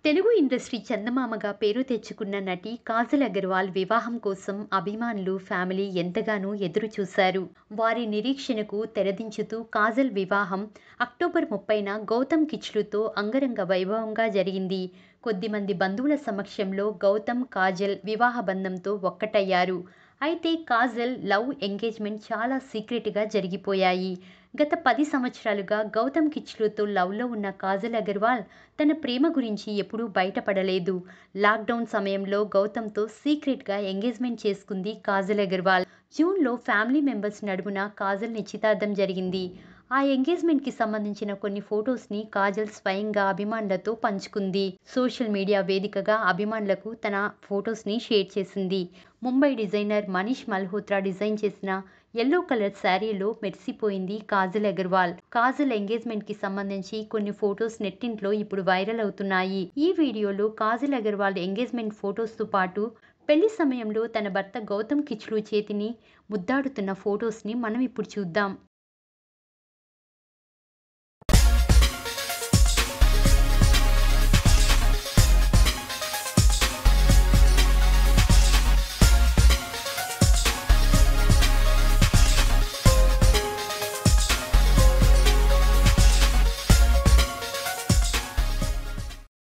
Telugu industry చందమామగా పేరు తెచ్చుకున్న నటి కాజల్ అగర్వాల్ వివాహం కోసం అభిమానులు ఫ్యామిలీ ఎంతగానో ఎదురు చూశారు వారి నిరీక్షణకు తెరదించుతూ కాజల్ వివాహం అక్టోబర్ ముప్పైన గౌతమ్ కిచ్లుతో అంగరంగ వైభవంగా జరిగింది కొద్దిమంది బంధువుల సమక్షంలో గౌతమ్ కాజల్ వివాహ బంధంతో ఒక్కటయ్యారు అయితే కాజల్ లవ్ ఎంగేజ్మెంట్ చాలా సీక్రెట్గా జరిగిపోయాయి గత పది సంవత్సరాలుగా గౌతమ్ కిచ్లుతో లవ్లో ఉన్న కాజల్ అగర్వాల్ తన ప్రేమ గురించి ఎప్పుడూ బయటపడలేదు లాక్డౌన్ సమయంలో గౌతమ్తో సీక్రెట్గా ఎంగేజ్మెంట్ చేసుకుంది కాజల్ అగర్వాల్ జూన్లో ఫ్యామిలీ మెంబర్స్ నడుమున కాజల్ నిశ్చితార్థం జరిగింది ఆ ఎంగేజ్మెంట్కి సంబంధించిన కొన్ని ఫొటోస్ని కాజల్ స్వయంగా అభిమానులతో పంచుకుంది సోషల్ మీడియా వేదికగా అభిమానులకు తన ఫొటోస్ని షేర్ చేసింది ముంబై డిజైనర్ మనీష్ మల్హోత్రా డిజైన్ చేసిన ఎల్లో కలర్ శారీలో మెరిసిపోయింది కాజల్ అగర్వాల్ కాజల్ ఎంగేజ్మెంట్ కి సంబంధించి కొన్ని ఫొటోస్ నెట్టింట్లో ఇప్పుడు వైరల్ అవుతున్నాయి ఈ వీడియోలో కాజల్ అగర్వాల్ ఎంగేజ్మెంట్ ఫొటోస్ తో పాటు పెళ్లి సమయంలో తన భర్త గౌతమ్ కిచ్లు చేతిని ముద్దాడుతున్న ఫొటోస్ని మనం ఇప్పుడు చూద్దాం